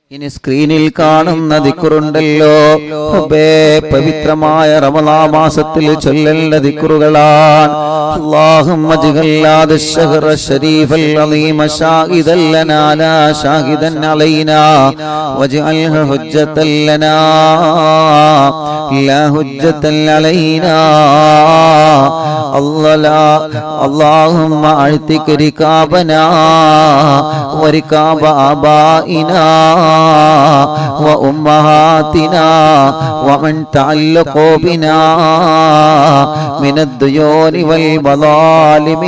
ഇനി സ്ക്രീനിൽ കാണുന്ന ദിക്കുറുണ്ടല്ലോ റബ്ബേ പവിത്രമായ റമളാ മാസത്തിൽ ചൊല്ലേണ്ട ദിക്കുറുകളാണ് اللهم اجعل هذا الشهر الشريف العظيم شاهدا لنا لا شاهدا علينا واجعله حجة لنا لا حجة علينا الله لا اللهم اعتق ركابنا وركاب آبائنا وأمهاتنا ومن تعلق بنا من الديون والمظالم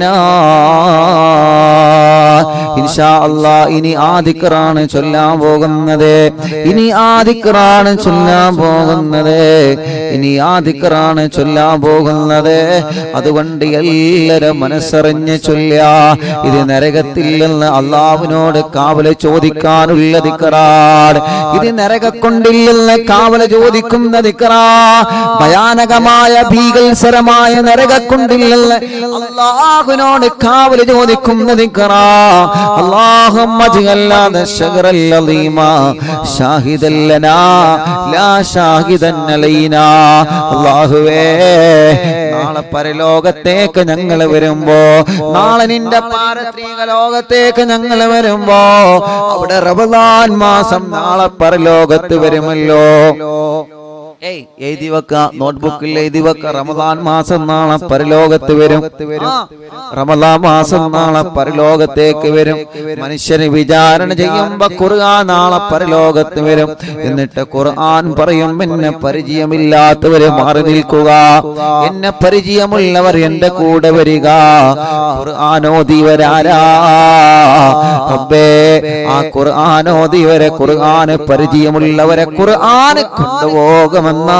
والنار ഇൻഷാ അല്ലാ ഇനി ആദിക്കറാണ് ചൊല്ലാൻ പോകുന്നത് ഇനി ആദിക്കറാണ് ചൊല്ലാൻ പോകുന്നത് ഇനി ആദിക്കറാണ് ചൊല്ലാൻ പോകുന്നത് അതുകൊണ്ട് എല്ലാരും മനസ്സറിഞ്ഞ് ചൊല്ല ഇത് നരകത്തിൽ നിന്ന് അള്ളാഹുവിനോട് കാവല ചോദിക്കാനുള്ള ദിക്കറാണ് ഇത് നരകക്കൊണ്ടില്ലെന്ന് കാവല ചോദിക്കുന്ന ദിക്കറാ ഭയാനകമായ ഭീകത്സരമായ നരകക്കൊണ്ടില്ലെന്ന് അള്ളാഹുവിനോട് കാവല ചോദിക്കുന്ന ദിക്കറാ اللهم اجعل هذا الشجر العظيم شاهدا لنا لا شاهدا علينا അള്ളാഹുവേ നാളെ പരലോകത്തേക്ക് ഞങ്ങൾ വരുമ്പോ നാളെ നിന്റെ പാരത്രിക ലോകത്തേക്ക് ഞങ്ങൾ വരുമ്പോ അവിടെ റമദാൻ മാസം നാളെ പരലോകത്ത് വരുമല്ലോ ഏയ് എഴുതി വെക്ക നോട്ട്ബുക്കിൽ എഴുതി വെക്ക റമദാൻ മാസം നാളെ പരലോകത്ത് വരും ആ, റമദാൻ മാസം നാളെ പരലോകത്തേക്ക് വരും മനുഷ്യന് വിചാരണ ചെയ്യുമ്പോ ഖുർആൻ നാളെ പരലോകത്ത് വരും എന്നിട്ട് ഖുർആൻ പറയും എന്നെ പരിചയമില്ലാത്തവര് മാറി നിൽക്കുക എന്നെ പരിചയമുള്ളവർ എന്റെ കൂടെ വരിക ഖുർആാനോദിവരാരാ റബ്ബേ ആ ഖുർആാനോദിവരെ ഖുർആന് പരിചയമുള്ളവരെ ഖുർആന് കൊണ്ടുപോകുമെന്നാ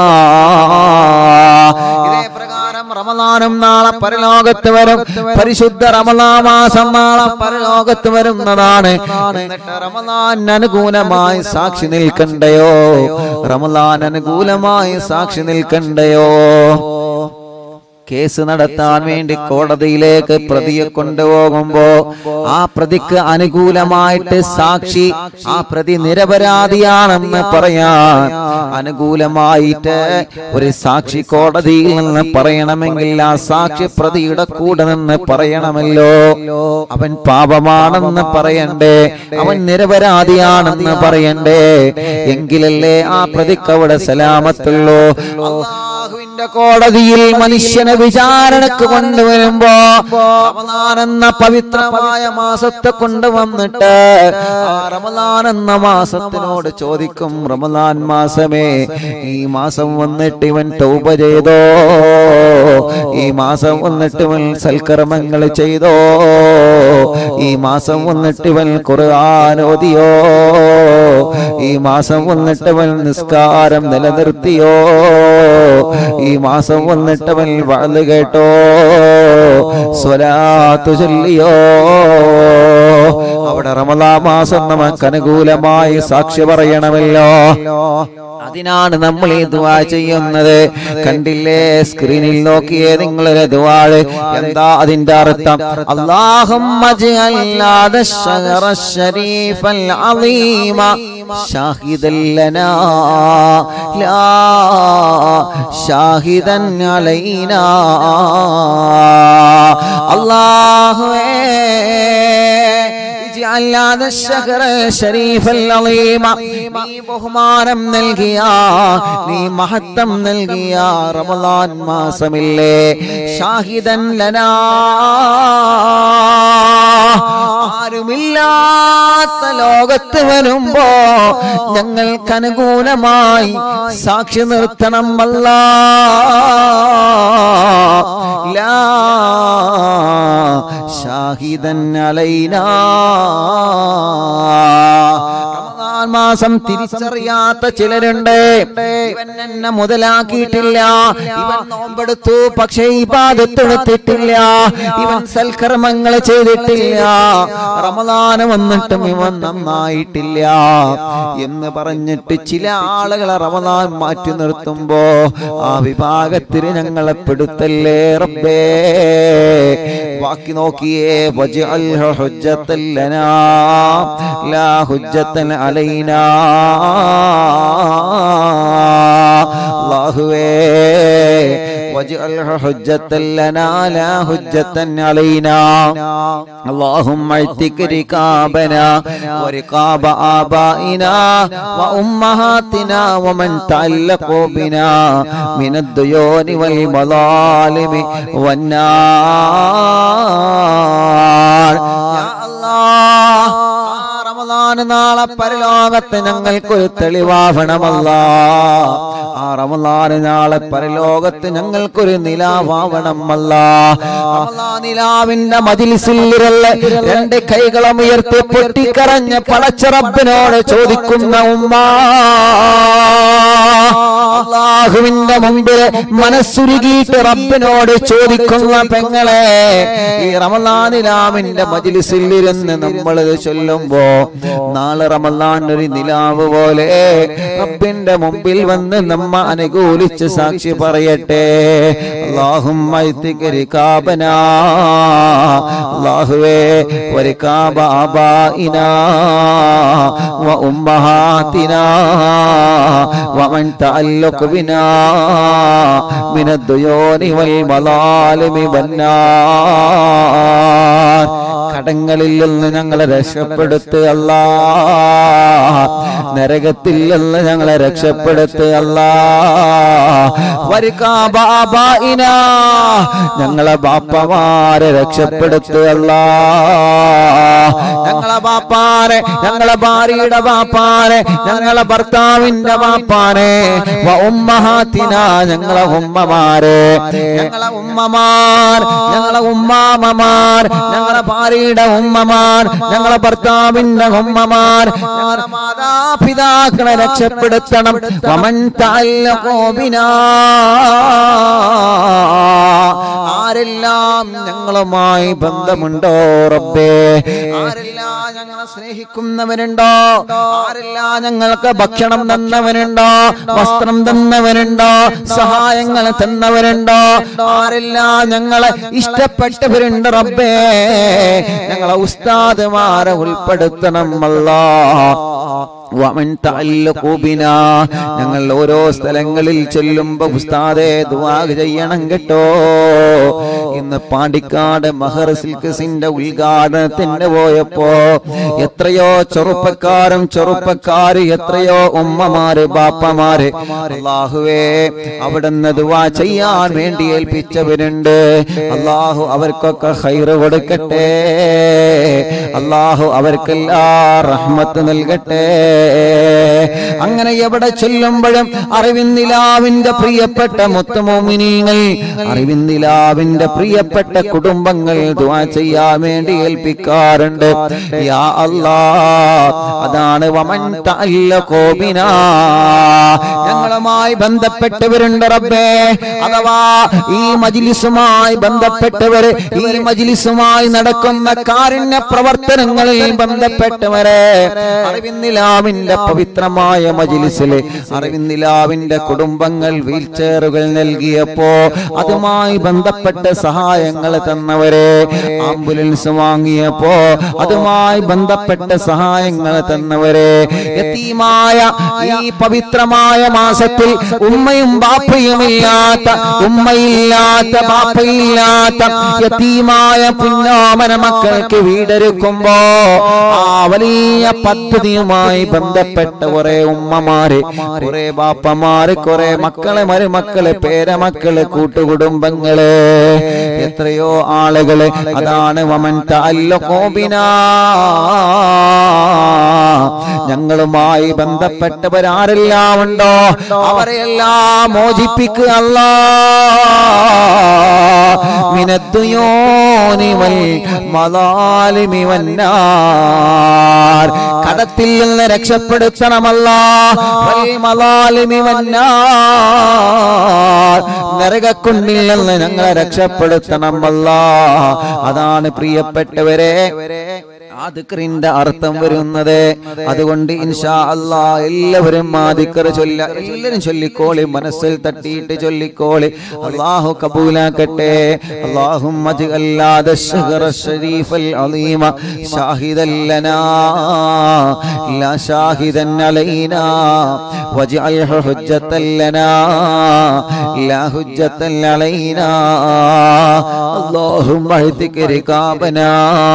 ഇതേ പ്രകാരം റമദാനും നാളെ പരലോകത്ത് വരും പരിശുദ്ധ റമദാ മാസം നാളെ പരലോകത്ത് വരുന്നതാണ് എന്നിട്ട് റമദാൻ അനുകൂലമായി സാക്ഷി നിൽക്കണ്ടയോ റമദാൻ അനുകൂലമായി സാക്ഷി നിൽക്കണ്ടയോ കേസ് നടത്താൻ വേണ്ടി കോടതിയിലേക്ക് പ്രതിയെ കൊണ്ടുപോകുമ്പോ ആ പ്രതിക്ക് അനുകൂലമായിട്ട് സാക്ഷി ആ പ്രതി നിരപരാധിയാണെന്ന് പറയാൻ അനുകൂലമായിട്ട് ഒരു സാക്ഷി കോടതിയിൽ നിന്ന് പറയണമെങ്കിൽ ആ സാക്ഷി പ്രതിയുടെ കൂടെ നിന്ന് പറയണമല്ലോ അവൻ പാപമാണെന്ന് പറയണ്ടേ അവൻ നിരപരാധിയാണെന്ന് പറയണ്ടേ എങ്കിലല്ലേ ആ പ്രതിക്ക് അവിടെ സലാമത്തുള്ളൂ അള്ളാഹുവിന്റെ കോടതിയിൽ മനുഷ്യനെ വിചാരണക്ക് കൊണ്ടുവരുമ്പോ റമദാൻ എന്ന പവിത്രമായ മാസത്തെ കൊണ്ടുവന്നിട്ട് ആ റമദാൻ എന്ന മാസത്തിനോട് ചോദിക്കും റമദാൻ മാസമേ ഈ മാസം വന്നിട്ട് ഇവൻ തൗബ ചെയ്തോ ഈ മാസം വന്നിട്ട് ഇവൻ സൽക്കർമ്മങ്ങൾ ചെയ്തോ ഈ മാസം വന്നിട്ട് ഇവൻ ഖുർആൻ ഓതിയോ ഈ മാസം വന്നിട്ട് ഇവൻ നിസ്കാരം നിലനിർത്തിയോ ഈ മാസം വന്നിട്ട് അവൻ വാഴ്ന്നു കേട്ടോ സ്വലാത്തു ചൊല്ലിയോ അവിടെ റമദാ മാസം നമുക്ക് അനുകൂലമായി സാക്ഷി പറയണമല്ലോ അതിനാണ് നമ്മൾ ഈ ദുവാ ചെയ്യുന്നത് കണ്ടില്ലേ സ്ക്രീനിൽ നോക്കിയേ നിങ്ങളൊരു ദുവാള് എന്താ അതിന്റെ അർത്ഥം اللهم اجعل هذا الشهر الشريف العظيم شاهدا لنا لا شاهدا علينا الله اجعل هذا الشهر الشريف العظيم നീ ബഹുമാനം നൽകിയ നീ മഹത്വം നൽകിയ റമദാൻ മാസമില്ലേ ഷാഹിദൻ ലനാ ആരുമില്ലാത്ത ലോകത്ത് വരുമ്പോ ഞങ്ങൾക്ക് അനുകൂലമായി സാക്ഷി നിർത്തണം അല്ല ഷാഹിദൻ അലൈനാ റമദാൻ മാസം തിരിച്ചറിയാത്ത ചിലരുണ്ട് ഇവൻ എന്നെ മുതലാക്കിയിട്ടില്ല ഇവൻ നോമ്പെടുത്തു പക്ഷേ ഇബാദത്തെടുത്തിട്ടില്ല ഇവൻ സൽക്കർമ്മങ്ങൾ ചെയ്തിട്ടില്ല റമദാന് വന്നിട്ടും ഇവൻ നന്നായിട്ടില്ല എന്ന് പറഞ്ഞിട്ട് ചില ആളുകളെ റമദാൻ മാറ്റി നിർത്തുമ്പോ ആ വിഭാഗത്തിന് ഞങ്ങളെ പെടുത്തല്ലേ റബ്ബേ ബാക്കി നോക്കിയേ വജ്അൽഹു ഹുജ്ജത്തൻ ലനാ ലാ ഹുജ്ജത്തൻ അലൈനാ علينا അള്ളാഹുവേ واجعلها حجة لنا لا حجة علينا اللهم اعتق رقابنا ورقاب آبائنا وأمهاتنا ومن تعلقوا بنا من الديون والمظالم والنار يا الله റമദാൻ നാളെ പരലോകത്ത് ഞങ്ങൾക്കൊരു തെളിവാവണമല്ല ആ റമദാൻ നാളെ പരലോകത്ത് ഞങ്ങൾക്കൊരു നിലാവാവണമല്ല റമദാൻ നിലാവിന്റെ മജിലിസില്ലിരല്ല രണ്ട് കൈകളും ഉയർത്തി പൊട്ടിക്കറഞ്ഞ് പടച്ചറബിനോട് ചോദിക്കുന്ന ഉമ്മ അള്ളാഹുവിന്റെ മുമ്പിൽ മനസ്സുരുകിയിട്ട് റബ്ബിനോട് ചോദിക്കുന്ന പെങ്ങളെ ഈ റമദാനിലാമിന്റെ മജിലിസിൽ ഇരുന്ന് നമ്മൾ ഇത് ചൊല്ലുമ്പോ നാളെ റമദാൻ ഒരു നിലാവ് പോലെ റബ്ബിന്റെ മുമ്പിൽ വന്ന് നമ്മ അനുകൂലിച്ച് സാക്ഷി പറയട്ടെ അള്ളാഹും കാബന അള്ളാഹുവേ ഒരു കാബ ആബായിനാ വ ഉമ്മഹാത്തിനാ ومن تعلق بنا من الديون والمظالم والنار കടങ്ങളിൽ നിന്ന് ഞങ്ങളെ രക്ഷപ്പെടുത്ത് അല്ലാ നരകത്തിൽ നിന്ന് ഞങ്ങളെ രക്ഷപ്പെടുത്ത് അല്ലാ വരികാബാബായിന ഞങ്ങളെ ബാപ്പമാരെ രക്ഷപ്പെടുത്ത് അല്ലാ ഞങ്ങളെ ബാപ്പാരെ ഞങ്ങളെ ഭാര്യയുടെ ബാപ്പാരെ ഞങ്ങളെ ഭർത്താവിന്റെ ബാപ്പാനെ വ ഉമ്മഹാത്തിന ഞങ്ങളെ ഉമ്മമാരെ ഞങ്ങളെ ഉമ്മമാർ ഞങ്ങളെ ഉമ്മാമമാർ ഞങ്ങളെ ഭാര്യയുടെ ഉമ്മമാർ ഞങ്ങളെ ഭർത്താവിന്റെ ഉമ്മമാർ ഞങ്ങളെ മാതാപിതാക്കളെ രക്ഷപ്പെടുത്തണം വമൻ താല്ലോബിനാ ആരെല്ലാം ഞങ്ങളുമായി ബന്ധമുണ്ടോ റബ്ബേ ആരെല്ലാം ഞങ്ങളെ സ്നേഹിക്കുന്നവരുണ്ടോ ആരെല്ലാം ഞങ്ങൾക്ക് ഭക്ഷണം തന്നവനുണ്ടോ വസ്ത്രം തന്നവനുണ്ടോ സഹായങ്ങൾ തന്നവരുണ്ടോ ആരെല്ലാം ഞങ്ങളെ ഇഷ്ടപ്പെട്ടവരുണ്ട് റബ്ബേ ഞങ്ങളെ ഉസ്താദുമാരെ ഉൾപ്പെടുത്തണം അല്ലാ വമൻ തഅല്ലഖു ബിനാ ഞങ്ങൾ ഓരോ സ്ഥലങ്ങളിൽ ചെല്ലുമ്പോ ഉസ്താദെ ദുആ ചെയ്യണം കേട്ടോ ഇന്ന് പാണ്ടിക്കാട് മഹർ സിൽക്സിന്റെ ഉദ്ഘാടനത്തിന് പോയപ്പോ എത്രയോ ചെറുപ്പക്കാരും ചെറുപ്പക്കാര് എത്രയോ ഉമ്മമാര് ബാപ്പമാര് അള്ളാഹുവേ അവിടുന്ന് ദുആ ചെയ്യാൻ വേണ്ടി ഏൽപ്പിച്ചവരുണ്ട് അള്ളാഹു അവർക്കൊക്കെ ഹൈറ് കൊടുക്കട്ടെ അള്ളാഹു അവർക്കെല്ലാം റഹ്മത്ത് നൽകട്ടെ അങ്ങനെ എവിടെ ചെല്ലുമ്പോഴും അറിവിന്ദിലാവിന്റെ പ്രിയപ്പെട്ട മുത്തുമോമിനീങ്ങൾ അറിവിന്ദിലാവിന്റെ പ്രിയപ്പെട്ട കുടുംബങ്ങൾ ദുആ ചെയ്യാൻ വേണ്ടി ഏൽപ്പിക്കാറുണ്ട് യാ അല്ലാ അതാണ് വമൻ തഅല്ലഖു ബിനാ ഞങ്ങളുമായി ബന്ധപ്പെട്ടവരുണ്ട് റബ്ബേ അഥവാ ഈ മജ്ലിസുമായി ബന്ധപ്പെട്ടവര് ഈ മജ്ലിസുമായി നടക്കുന്ന കാരുണ്യ പ്രവർത്തനങ്ങളിൽ ബന്ധപ്പെട്ടവരെ അറിവിന്ദിലാവിന്റെ പവിത്രമായ മജിലിസില് അറിവിന്ദിലാവിന്റെ കുടുംബങ്ങൾ വീൽ ചെയറുകൾ നൽകിയപ്പോ അതുമായി ബന്ധപ്പെട്ട സഹായങ്ങൾ തന്നവരെ ആംബുലൻസ് വാങ്ങിയപ്പോ അതുമായി ബന്ധപ്പെട്ട സഹായങ്ങൾ തന്നവരെ യതീമായ ഈ പവിത്രമായ മാസത്തിൽ ഉമ്മയും ബാപ്പയും ഇല്ലാത്ത ഉമ്മയില്ലാത്ത ബാപ്പയില്ലാത്ത യതീമായ പുന്നാമന മക്കൾക്ക് വീടൊരുക്കുമ്പോ ആ വലിയ പദ്ധതിയുമായി ബന്ധപ്പെട്ട കുറെ ഉമ്മമാര് കുറെ ബാപ്പമാര് കുറെ മക്കളെ മരുമക്കളെ പേരമക്കള് കൂട്ടുകുടുംബങ്ങള് എത്രയോ ആളുകള് അതാണ് വമൻ താല്ലോബിനാ ഞങ്ങളുമായി ബന്ധപ്പെട്ടവരാരെല്ലാം ഉണ്ടോ അവരെല്ലാം മോചിപ്പിക്കുക അല്ലാ മിനദ്ദുയോനി വൽ മദാലിമി വന്നാർ കടത്തിൽ നിന്ന് രക്ഷപ്പെടുത്തണമല്ല വൽ മദാലിമി വന്നാർ നരകക്കുണ്ടിൽ നിന്ന് ഞങ്ങളെ രക്ഷപ്പെടുത്തണമല്ല അതാണ് പ്രിയപ്പെട്ടവരെ ആ ദിക്റിന്റെ അർത്ഥം വരുന്നത് അതുകൊണ്ട് ഇൻഷാ അല്ലാ എല്ലാവരും ആ ദിക്ർ ചൊല്ല എല്ലാവരും ചൊല്ലിക്കോളി മനസ്സിൽ തട്ടിയിട്ട് ചൊല്ലിക്കോളി അള്ളാഹു കബൂലാക്കട്ടെ اللهم اجعل هذا الشهر الشريف العظيم شاهدا لنا لا شاهدا علينا واجعله حجة لنا لا حجة علينا اللهم اهتك ركابنا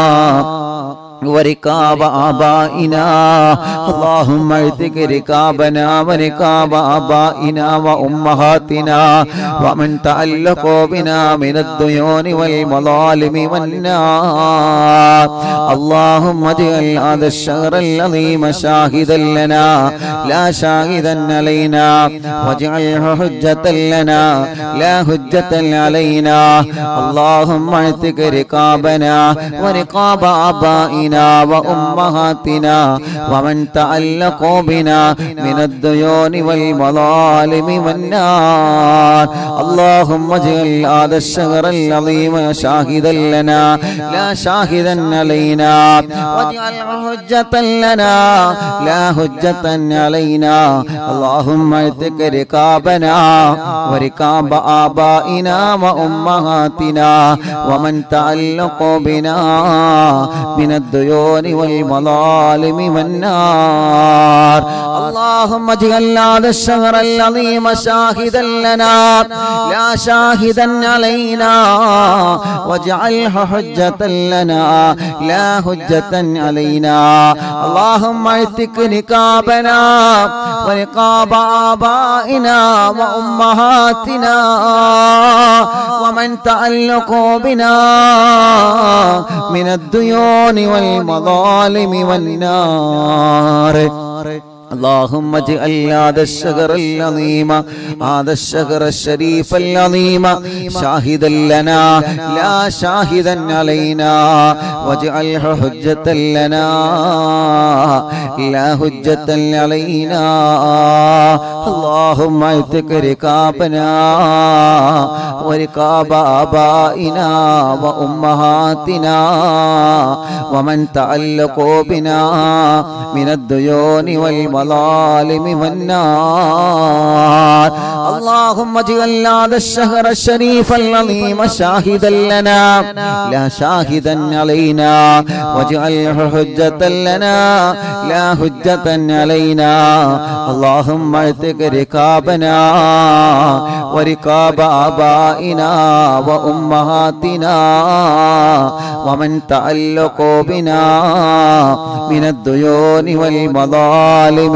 وركاب آبائنا اللهم اعتق ركابنا وركاب آبائنا وأمهاتنا ومن تعلق بنا من الديون والمظالم والنار اللهم اجعل هذا الشهر العظيم شاهدا لنا لا شاهدا علينا واجعله حجة لنا لا حجة علينا اللهم اعتق ركابنا ورقاب آبائنا وأمهاتنا ومن تعلقوا بنا من الديون والمظالم والنار اللهم اجعل هذا الشهر العظيم شاهدا لنا لا شاهدا علينا واجعله حجة لنا لا حجة علينا اللهم اعتق ركابنا وركاب آبائنا وأمهاتنا ومن تعلق بنا من الديون والمظالم والنار اللهم اجعل هذا الشهر العظيم شاهدا لنا لا شاهدا علينا واجعله حجة لنا لا حجة علينا اللهم اعتق ركابنا ورقاب آبائنا وأمهاتنا ومن تعلقوا بنا من الديون والمظالم والنار اللهم اجعل هذا الشهر العظيم هذا الشهر الشريف العظيم شاهدا لنا لا شاهدا علينا واجعله حجة لنا لا حجة علينا اللهم اعتق ركابنا وركاب آبائنا وأمهاتنا ومن تعلقوا بنا من الديون والمظالم والنار اللهم اجعل هذا الشهر الشريف العظيم شاهدا لنا لا شاهدا علينا واجعله حجة لنا لا حجة علينا اللهم اعتق ركابنا وركاب آبائنا وأمهاتنا ومن تعلقوا بنا من الديون والمظالم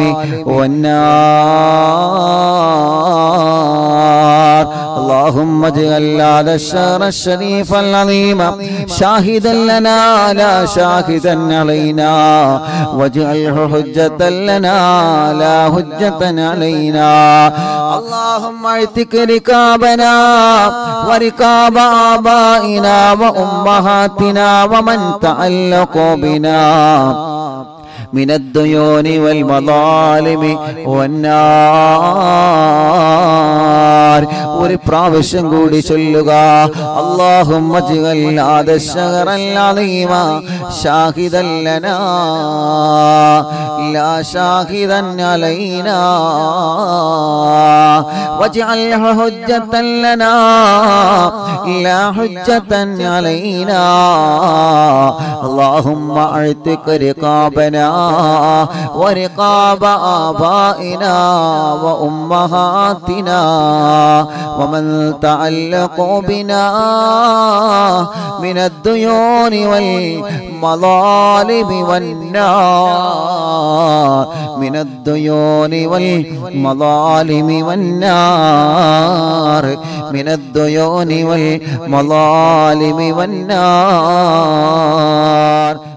والنار اللهم اجعل هذا الشهر الشريف العظيم شاهدا لنا لا شاهدا علينا واجعله حجة لنا لا حجة علينا اللهم اعتق ركابنا وركاب آبائنا وأمهاتنا ومن تعلق بنا من الديون والمظالم والنار ഒരു പ്രാവശ്യം കൂടി ചൊല്ലുക اللهم اجعل هذا الشهر العظيم شاهدا لنا لا شاهدا علينا واجعله حجة لنا لا حجة علينا اللهم اعتق رقابنا ورقاب آبائنا وأمهاتنا ومن تعلق بنا من الديون والمظالم والنار من الديون والمظالم والنار من الديون والمظالم والنار